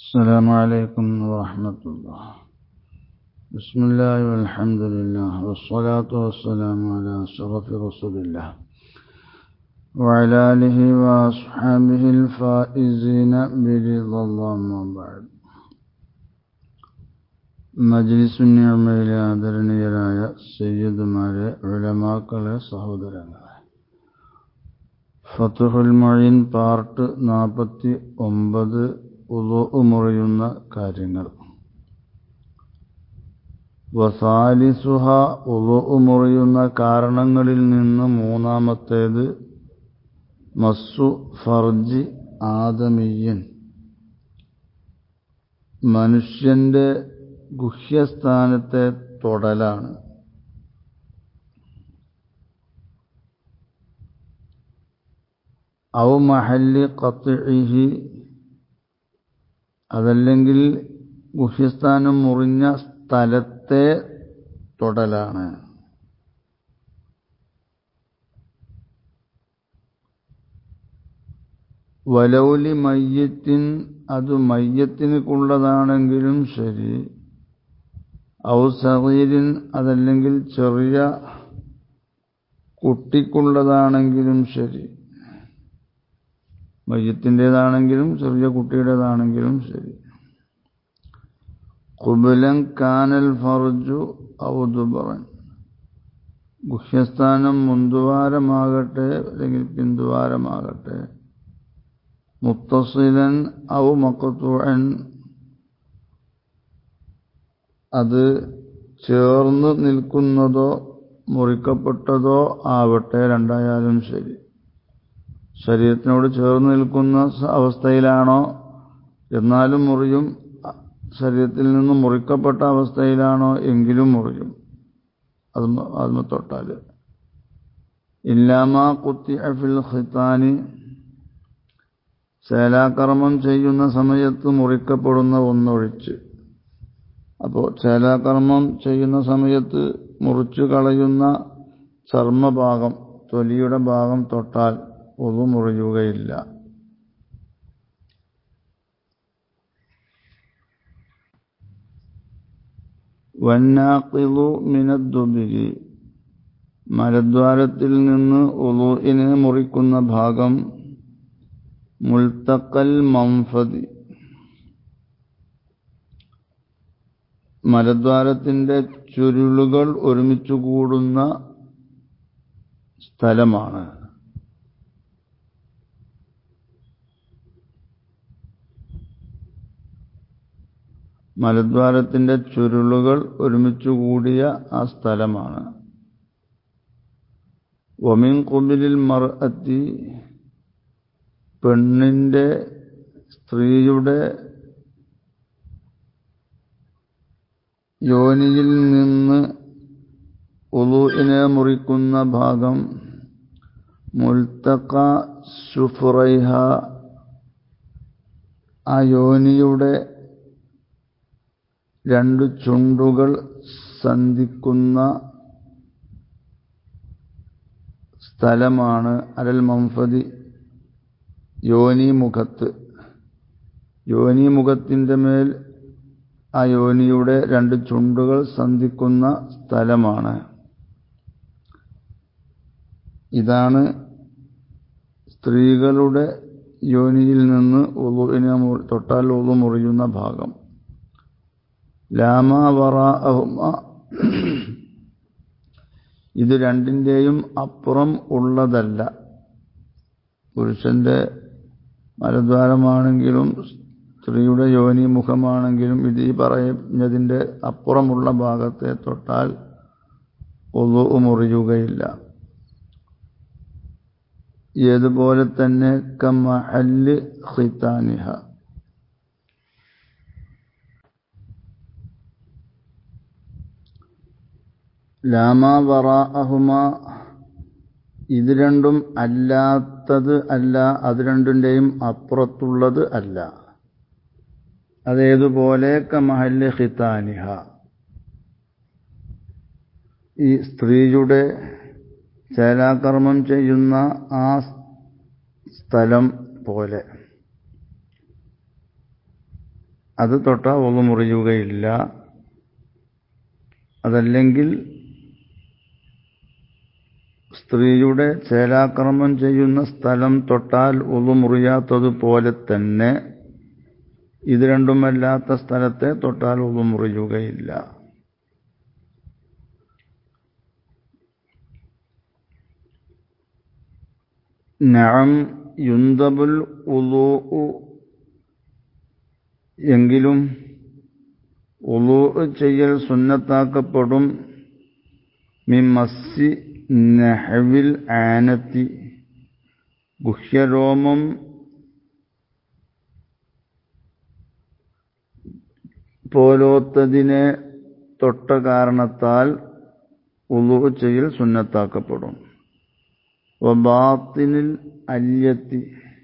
السلام عليكم ورحمة الله بسم الله والحمد لله والصلاة والسلام على أشرف رسول الله وعلى آله وأصحابه الفائزين برضا الله ما بعد മജ്ലിസുന്യമയിലെ ആദരണീയരായ സയ്യിദുമാരെ ഉലമാക്കളെ സഹോദരങ്ങളെ ഫത്തുഹുൽ മൊഴിൻ പാർട്ട് നാൽപ്പത്തി ഒമ്പത് ഉളു മുറിയുന്ന കാര്യങ്ങൾ വസാലിസുഹ ഉളു മുറിയുന്ന കാരണങ്ങളിൽ നിന്ന് മൂന്നാമത്തേത് മസ്സു ഫർജി ആദമീയൻ മനുഷ്യന്റെ ഗുഹ്യസ്ഥാനത്തെ തൊടലാണ് ഔ മഹല്ലി കത്തിഹി അതല്ലെങ്കിൽ ഗുഹ്യസ്ഥാനം മുറിഞ്ഞ സ്ഥലത്തെ തൊടലാണ് വലൗലി മയ്യത്തിൻ അത് മയ്യത്തിനുള്ളതാണെങ്കിലും ശരി ഔ സഹീരിൻ അതല്ലെങ്കിൽ ചെറിയ കുട്ടിക്കുള്ളതാണെങ്കിലും ശരി മയ്യത്തിൻ്റെതാണെങ്കിലും ചെറിയ കുട്ടിയുടേതാണെങ്കിലും ശരി കുബലൻ കാനൽ ഫർജു ഔദുബറൻ ഗുഹ്യസ്ഥാനം മുന്തുവാരമാകട്ടെ അല്ലെങ്കിൽ പിന്തുവാരമാകട്ടെ മുത്തസിലൻ ഔ മക്കത്തുവൻ അത് ചേർന്ന് നിൽക്കുന്നതോ മുറിക്കപ്പെട്ടതോ ആവട്ടെ രണ്ടായാലും ശരി ശരീരത്തിനോട് ചേർന്ന് നിൽക്കുന്ന അവസ്ഥയിലാണോ എന്നാലും മുറിയും ശരീരത്തിൽ നിന്ന് മുറിക്കപ്പെട്ട അവസ്ഥയിലാണോ എങ്കിലും മുറിയും അത് അതിന് തൊട്ടാൽ ഇല്ലാമ കുത്തി അഫിൽ ഖിത്താനി ചേലാകർമ്മം ചെയ്യുന്ന സമയത്ത് മുറിക്കപ്പെടുന്ന ഒന്നൊഴിച്ച് അപ്പോൾ ചേലാകർമ്മം ചെയ്യുന്ന സമയത്ത് മുറിച്ചു കളയുന്ന ചർമ്മഭാഗം തൊലിയുടെ ഭാഗം തൊട്ടാൽ ഒതു മുറിയുകയില്ല വന്നാക്കിലു മിനദ്ദുബിരി മലദ്വാരത്തിൽ നിന്ന് ഉളുവിനെ മുറിക്കുന്ന ഭാഗം മുൽത്തക്കൽ മംഫതി മലദ്വാരത്തിന്റെ ചുരുളുകൾ ഒരുമിച്ച് കൂടുന്ന സ്ഥലമാണ് മലദ്വാരത്തിന്റെ ചുരുളുകൾ ഒരുമിച്ച് കൂടിയ ആ സ്ഥലമാണ് ഒമിൻ കുബിലിൽ മർഅത്തി പെണ്ണിന്റെ സ്ത്രീയുടെ യോനിയിൽ നിന്ന് ഉളുവിനെ മുറിക്കുന്ന ഭാഗം മുൽത്തക്ക സുഫുറൈഹ ആ യോനിയുടെ രണ്ട് ചുണ്ടുകൾ സന്ധിക്കുന്ന സ്ഥലമാണ് അലൽ മംഫതി യോനി മുഖത്ത് യോനി മുഖത്തിൻ്റെ മേൽ ആ യോനിയുടെ രണ്ട് ചുണ്ടുകൾ സന്ധിക്കുന്ന സ്ഥലമാണ് ഇതാണ് സ്ത്രീകളുടെ യോനിയിൽ നിന്ന് ഉളുവിനെ തൊട്ടാൽ ഉളു മുറിയുന്ന ഭാഗം ലാമ വറാഹുമ ഇത് രണ്ടിൻ്റെയും അപ്പുറം ഉള്ളതല്ല പുരുഷന്റെ മലദ്വാരമാണെങ്കിലും സ്ത്രീയുടെ യോനി മുഖമാണെങ്കിലും ഇത് ഈ പറഞ്ഞതിൻ്റെ അപ്പുറമുള്ള ഭാഗത്തെ തൊട്ടാൽ ഒതു മുറിയുകയില്ല ഏതുപോലെ തന്നെ കമഹല്ല് ഖിത്താനിഹ ലാമ വറാഅഹുമ ഇത് രണ്ടും അല്ലാത്തത് അല്ല അത് രണ്ടിൻ്റെയും അപ്പുറത്തുള്ളത് അല്ല അതേതുപോലെ കമഹല്ല് ഖിത്താനിഹ ഈ സ്ത്രീയുടെ ചേലാകർമ്മം ചെയ്യുന്ന ആ സ്ഥലം പോലെ അത് തൊട്ട ഒളു മുറിയുകയില്ല അതല്ലെങ്കിൽ സ്ത്രീയുടെ ചേലാക്രമം ചെയ്യുന്ന സ്ഥലം തൊട്ടാൽ ഒളു മുറിയാത്തതുപോലെ തന്നെ ഇത് രണ്ടുമല്ലാത്ത സ്ഥലത്തെ തൊട്ടാൽ ഒളു മുറിയുകയില്ല നഅം യുന്തബുൽ ഉലൂ എങ്കിലും ഉലൂ ചെയ്യൽ സുന്നത്താക്കപ്പെടും മിമസ്സി നെഹവിൽ ആനത്തി ഗുഹ്യരോമം പോലോത്തതിനെ തൊട്ട കാരണത്താൽ ഉലൂ ചെയ്യൽ സുന്നത്താക്കപ്പെടും വബാത്തിനിൽ അല്യത്തി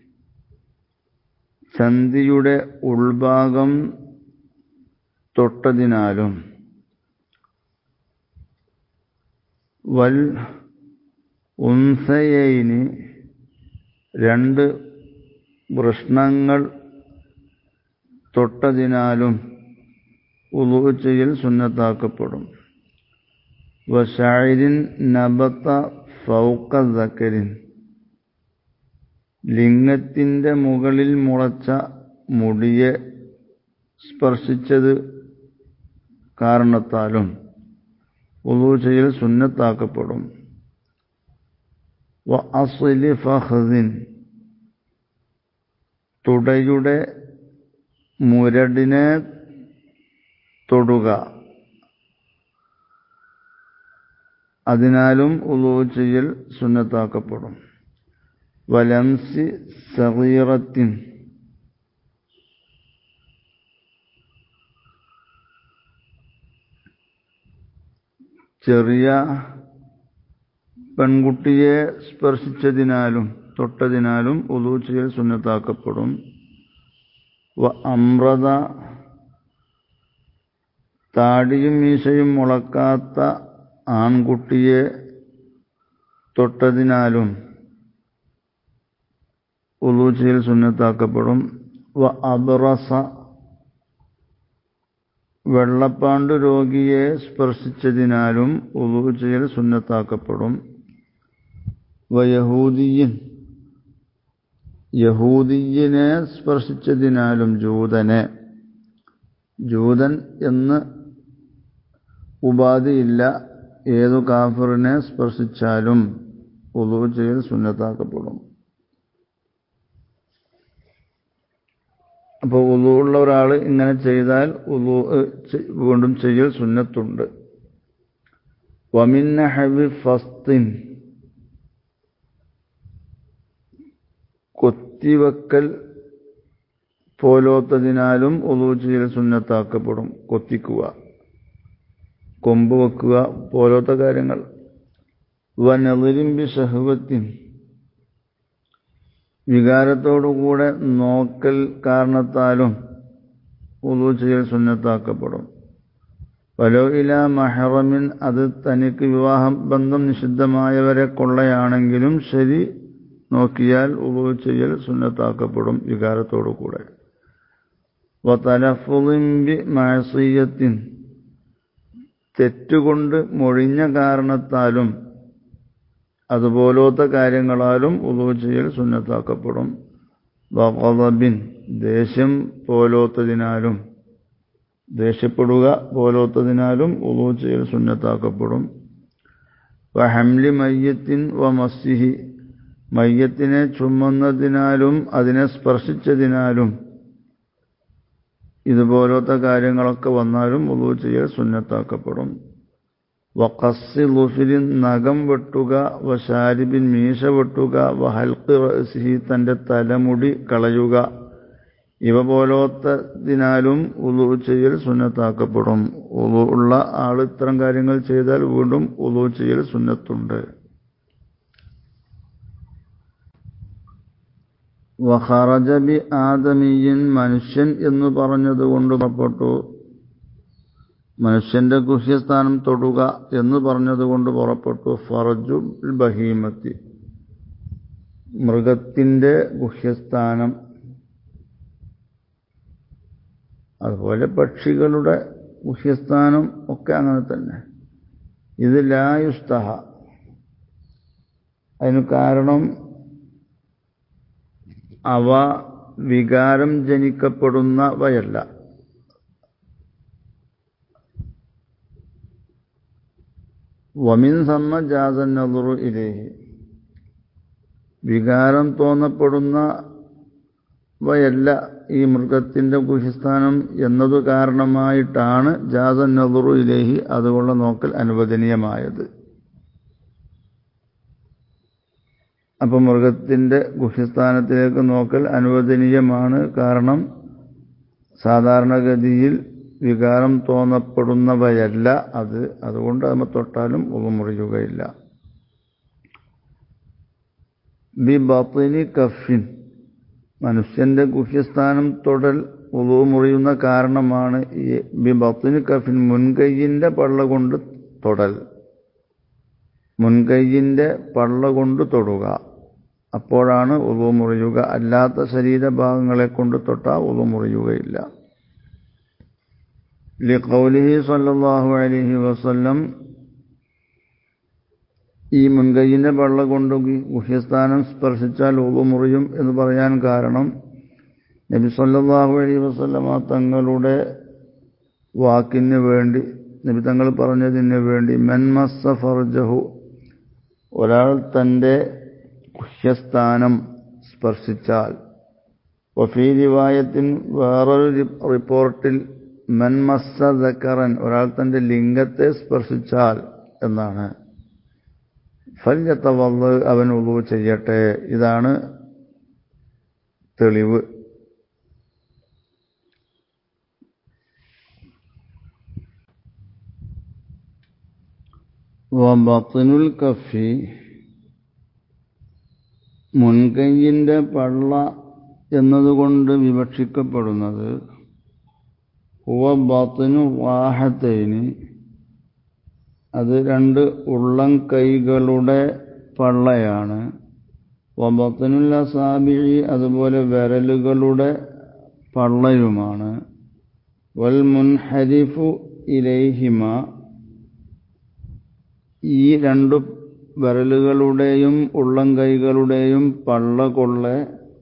ചന്തിയുടെ ഉൾഭാഗം തൊട്ടതിനാലും വൽ ഉൻസയൈന് രണ്ട് വൃഷ്ണങ്ങൾ തൊട്ടതിനാലും ഉളു ചെയ്യൽ സുന്നത്താക്കപ്പെടും വഷായിരിൻ നബത്ത ഫൗക്ക സക്കരിൻ ലിംഗത്തിൻ്റെ മുകളിൽ മുളച്ച മുടിയെ സ്പർശിച്ചത് കാരണത്താലും ഉളു ചെയ്യൽ സുന്നത്താക്കപ്പെടും വ അസ്ലി ഫഹദിൻ തുടയുടെ മുരടിനെ തൊടുക അതിനാലും ഉളു ചെയ്യൽ സുന്നത്താക്കപ്പെടും വലംസി സഗീറത്തിൻ ചെറിയ പെൺകുട്ടിയെ സ്പർശിച്ചതിനാലും തൊട്ടതിനാലും ഉളു ചെയ്യൽ സുന്നത്താക്കപ്പെടും വ അമ്രത താടിയും മീശയും മുളക്കാത്ത ആൺകുട്ടിയെ തൊട്ടതിനാലും ഉളു ചെയ്യൽ സുന്നത്താക്കപ്പെടും വ അബ്റസ വെള്ളപ്പാണ്ട് രോഗിയെ സ്പർശിച്ചതിനാലും ഉളു ചെയ്യൽ സുന്നത്താക്കപ്പെടും വ യഹൂദിയൻ യഹൂദിയനെ സ്പർശിച്ചതിനാലും ജൂതനെ ജൂതൻ എന്ന് ഉപാധിയില്ല ഏതു കാഫറിനെ സ്പർശിച്ചാലും ഉളു ചെയ്യൽ സുന്നത്താക്കപ്പെടും അപ്പോൾ ഉളു ഉള്ള ഒരാൾ ഇങ്ങനെ ചെയ്താൽ ഉളു വീണ്ടും ചെയ്യൽ സുന്നത്തുണ്ട് വമിന്ന ഹവി ഫസ്തിൻ കൊത്തിവെക്കൽ പോലോത്തതിനാലും ഉളു ചെയ്യൽ സുന്നത്താക്കപ്പെടും കൊത്തിക്കുക കൊമ്പ് വെക്കുക പോലത്തെ കാര്യങ്ങൾ വനതിരിമ്പി ഷഹുവത്തിൻ വികാരത്തോടുകൂടെ നോക്കൽ കാരണത്താലും ഉളു ചെയ്യൽ സുന്നത്താക്കപ്പെടും വലോ ഇല മഹറമിൻ അത് തനിക്ക് വിവാഹ ബന്ധം നിഷിദ്ധമായവരെ കൊള്ളയാണെങ്കിലും ശരി നോക്കിയാൽ ഉളു ചെയ്യൽ സുന്നത്താക്കപ്പെടും വികാരത്തോടുകൂടെ വതലഫുളിമ്പി മാസീയത്തിൻ തെറ്റുകൊണ്ട് മൊഴിഞ്ഞ കാരണത്താലും അതുപോലത്തെ കാര്യങ്ങളാലും ഉളു ചെയ്യൽ സുന്നത്താക്കപ്പെടും വകബിൻ ദേഷ്യം പോലോത്തതിനാലും ദേഷ്യപ്പെടുക പോലോത്തതിനാലും ഉളു ചെയ്യൽ സുന്നത്താക്കപ്പെടും വഹംലി മയ്യത്തിൻ വ മസ്സിഹി മയ്യത്തിനെ ചുമന്നതിനാലും അതിനെ സ്പർശിച്ചതിനാലും ഇതുപോലത്തെ കാര്യങ്ങളൊക്കെ വന്നാലും ഉളു ചെയ്യൽ സുന്നത്താക്കപ്പെടും വഖസ്സി ലുഫിലിൻ നഖം വെട്ടുക വശാരിബിൻ മീശ വെട്ടുക വഹൽക്ക് റസിഹി തൻ്റെ തലമുടി കളയുക ഇവ പോലത്തതിനാലും ഉളു ചെയ്യൽ സുന്നത്താക്കപ്പെടും ഉളു ഉള്ള ആൾ ഇത്തരം കാര്യങ്ങൾ ചെയ്താൽ വീണ്ടും ഉളു ചെയ്യൽ സുന്നത്തുണ്ട് വഹറജബി ആദമീയൻ മനുഷ്യൻ എന്ന് പറഞ്ഞതുകൊണ്ട് പുറപ്പെട്ടു മനുഷ്യന്റെ ഗുഹ്യസ്ഥാനം തൊടുക എന്ന് പറഞ്ഞതുകൊണ്ട് പുറപ്പെട്ടു ഫറജു ബഹീമത്തി മൃഗത്തിന്റെ ഗുഹ്യസ്ഥാനം അതുപോലെ പക്ഷികളുടെ ഗുഹ്യസ്ഥാനം ഒക്കെ അങ്ങനെ തന്നെ ഇത് ലായുസ്തഹ അതിന് കാരണം അവ വികാരം ജനിക്കപ്പെടുന്നവയല്ല വമിൻ സമ്മ ജാസൻ നദുറു ഇലേഹി വികാരം തോന്നപ്പെടുന്നവയല്ല ഈ മൃഗത്തിൻ്റെ ഗുഹിസ്ഥാനം എന്നതു കാരണമായിട്ടാണ് ജാസൻ നദുറു ഇലേഹി അതുകൊണ്ട് നോക്കൽ അനുവദനീയമായത് അപ്പം മൃഗത്തിൻ്റെ ഗുഹ്യസ്ഥാനത്തിലേക്ക് നോക്കൽ അനുവദനീയമാണ് കാരണം സാധാരണഗതിയിൽ വികാരം തോന്നപ്പെടുന്നവയല്ല അത് അതുകൊണ്ട് അത് തൊട്ടാലും ഉപമുറിയുകയില്ല ബി ബത്തിനി കഫിൻ മനുഷ്യന്റെ ഗുഹ്യസ്ഥാനം തൊടൽ ഉളവ് മുറിയുന്ന കാരണമാണ് ഈ ബി ബത്തിനി കഫിൻ മുൻകൈയിൻ്റെ പള്ള കൊണ്ട് തൊടൽ മുൻകൈയിൻ്റെ പള്ള കൊണ്ട് തൊടുക അപ്പോഴാണ് ഉളവ് മുറിയുക അല്ലാത്ത ശരീരഭാഗങ്ങളെ കൊണ്ട് തൊട്ടാൽ ഉളവ് മുറിയുകയില്ല ലിഖൗലിഹി സല്ലല്ലാഹു അലൈഹി വസല്ലം ഈ മുൻകൈയിൻ്റെ പള്ള കൊണ്ട് ഗുഹ്യസ്ഥാനം സ്പർശിച്ചാൽ ഉളവ് മുറിയും എന്ന് പറയാൻ കാരണം നബി സല്ലല്ലാഹു അലൈഹി വസല്ലമ തങ്ങളുടെ വാക്കിന് വേണ്ടി നബി തങ്ങൾ പറഞ്ഞതിന് വേണ്ടി മെൻമസ്സ ഫർജഹു ഒരാൾ തൻ്റെ ഗുഹ്യസ്ഥാനം സ്പർശിച്ചാൽ വഫീ റിവായത്തിൻ വേറൊരു റിപ്പോർട്ടിൽ മൻമസ്സ ദക്കറൻ ഒരാൾ തൻ്റെ ലിംഗത്തെ സ്പർശിച്ചാൽ എന്നാണ് ഫല്യത്തവല് അവൻ ഉളു ചെയ്യട്ടെ ഇതാണ് തെളിവ് വബത്തിനുൽ കഫി മുൻകൈയിൻ്റെ പള്ള എന്നതുകൊണ്ട് വിവക്ഷിക്കപ്പെടുന്നത് ഹുവ ബത്തിനു വാഹത്തൈന് അത് രണ്ട് ഉള്ളം കൈകളുടെ പള്ളയാണ് വബത്തിനുൽ അസാബിഴി അതുപോലെ വിരലുകളുടെ പള്ളയുമാണ് വൽ മുൻഹരിഫു ഇലൈഹിമ ഈ രണ്ടു വിരലുകളുടെയും ഉള്ളം കൈകളുടെയും പള്ള കൊള്ള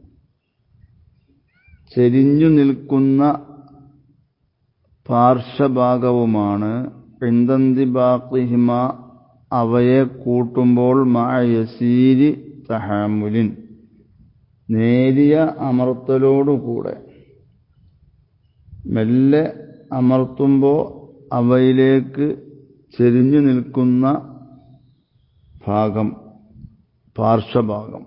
ചെരിഞ്ഞു നിൽക്കുന്ന പാർശ്വഭാഗവുമാണ് പിന്തന്തിബാക്കിഹിമ അവയെ കൂട്ടുമ്പോൾ മായസീരി തഹാമുലിൻ നേരിയ അമർത്തലോടുകൂടെ മെല്ലെ അമർത്തുമ്പോൾ അവയിലേക്ക് ചെരിഞ്ഞു നിൽക്കുന്ന ഭാഗം പാർശ്വഭാഗം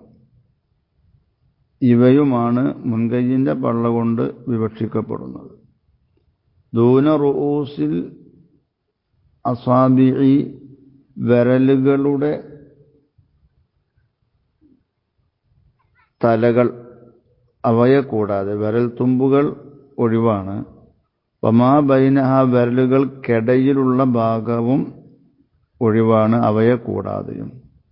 ഇവയുമാണ് മുൻകൈയിൻ്റെ പള്ള കൊണ്ട് വിവക്ഷിക്കപ്പെടുന്നത് ദൂന റൂസിൽ അസാബിഴി വിരലുകളുടെ തലകൾ അവയെ കൂടാതെ വിരൽ തുമ്പുകൾ ഒഴിവാണ് വമാ ബൈനഹ വിരലുകൾക്കിടയിലുള്ള ഭാഗവും ഒഴിവാണ് അവയെ കൂടാതെയും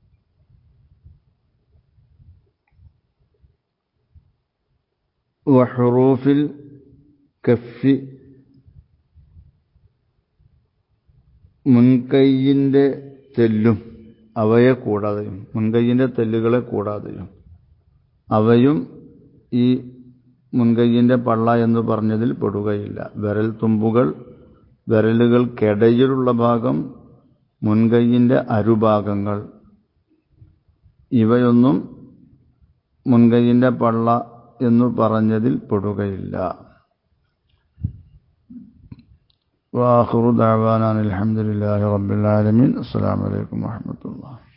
വഹറൂഫിൽ കഫി മുൻകൈയിൻ്റെ തെല്ലും അവയെ കൂടാതെയും മുൻകൈയിൻ്റെ തെല്ലുകളെ കൂടാതെയും അവയും ഈ മുൻകൈയിൻ്റെ പള്ള എന്ന് പറഞ്ഞതിൽ പെടുകയില്ല വിരൽ തുമ്പുകൾ വിരലുകൾക്കിടയിലുള്ള ഭാഗം മുൻകൈയിൻ്റെ അരുഭാഗങ്ങൾ ഇവയൊന്നും മുൻകൈയിൻ്റെ പള്ള എന്നു പറഞ്ഞതിൽ പെടുകയില്ല വാഹുറു ദാവാനാൻ അലഹമുല്ലാ റബ്ബുലാലമീൻ അസ്സാം വലൈക്കും വാഹമത്തുള്ള